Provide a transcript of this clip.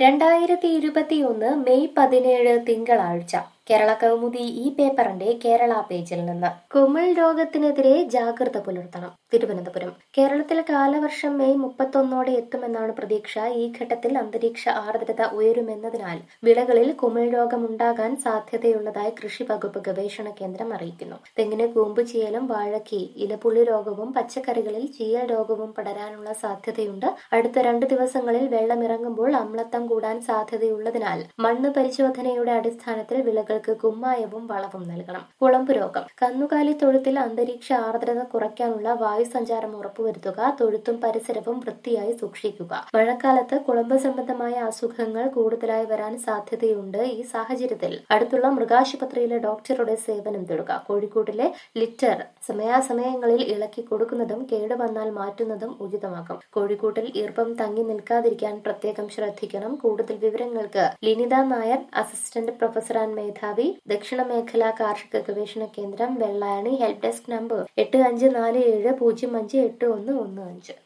രണ്ടായിരത്തി ഇരുപത്തിയൊന്ന് മെയ് പതിനേഴ് തിങ്കളാഴ്ച കേരള കൗമുദി ഈ പേപ്പറിന്റെ കേരള പേജിൽ നിന്ന് കുമിൾ രോഗത്തിനെതിരെ ജാഗ്രത പുലർത്തണം തിരുവനന്തപുരം കേരളത്തിൽ കാലവർഷം മെയ് മുപ്പത്തൊന്നോടെ എത്തുമെന്നാണ് പ്രതീക്ഷ ഈ ഘട്ടത്തിൽ അന്തരീക്ഷ ആർദ്രത ഉയരുമെന്നതിനാൽ വിളകളിൽ കുമിൾ രോഗം ഉണ്ടാകാൻ സാധ്യതയുള്ളതായി കൃഷി വകുപ്പ് ഗവേഷണ കേന്ദ്രം അറിയിക്കുന്നു തെങ്ങിന് കൂമ്പ് ചീയലും വാഴയ്ക്ക് ഇലപ്പുള്ളി രോഗവും പച്ചക്കറികളിൽ ചീയൽ രോഗവും പടരാനുള്ള സാധ്യതയുണ്ട് അടുത്ത രണ്ട് ദിവസങ്ങളിൽ വെള്ളമിറങ്ങുമ്പോൾ അമ്ലത്വം കൂടാൻ സാധ്യതയുള്ളതിനാൽ മണ്ണ് പരിശോധനയുടെ അടിസ്ഥാനത്തിൽ വിളകൾക്ക് കുമ്മായവും വളവും നൽകണം കുളമ്പ് രോഗം കന്നുകാലി തൊഴുത്തിൽ അന്തരീക്ഷ ആർദ്രത കുറയ്ക്കാനുള്ള വായു സഞ്ചാരം ഉറപ്പുവരുത്തുക തൊഴുത്തും പരിസരവും വൃത്തിയായി സൂക്ഷിക്കുക മഴക്കാലത്ത് കുളമ്പ് സംബന്ധമായ അസുഖങ്ങൾ കൂടുതലായി വരാൻ സാധ്യതയുണ്ട് ഈ സാഹചര്യത്തിൽ അടുത്തുള്ള മൃഗാശുപത്രിയിലെ ഡോക്ടറുടെ സേവനം തേടുക കോഴിക്കോട്ടിലെ ലിറ്റർ സമയാസമയങ്ങളിൽ ഇളക്കി കൊടുക്കുന്നതും കേടുവന്നാൽ മാറ്റുന്നതും ഉചിതമാക്കും കോഴിക്കോട്ടിൽ ഈർപ്പം തങ്ങി നിൽക്കാതിരിക്കാൻ പ്രത്യേകം ശ്രദ്ധിക്കണം കൂടുതൽ വിവരങ്ങൾക്ക് Linitha Nair assistant professor and മേധാവി ദക്ഷിണ മേഖലാ കാർഷിക ഗവേഷണ കേന്ദ്രം വെള്ളായണി ഹെൽപ് ഡെസ്ക് നമ്പർ എട്ട് അഞ്ച് നാല് ഏഴ് പൂജ്യം അഞ്ച് എട്ട് ഒന്ന് ഒന്ന് അഞ്ച്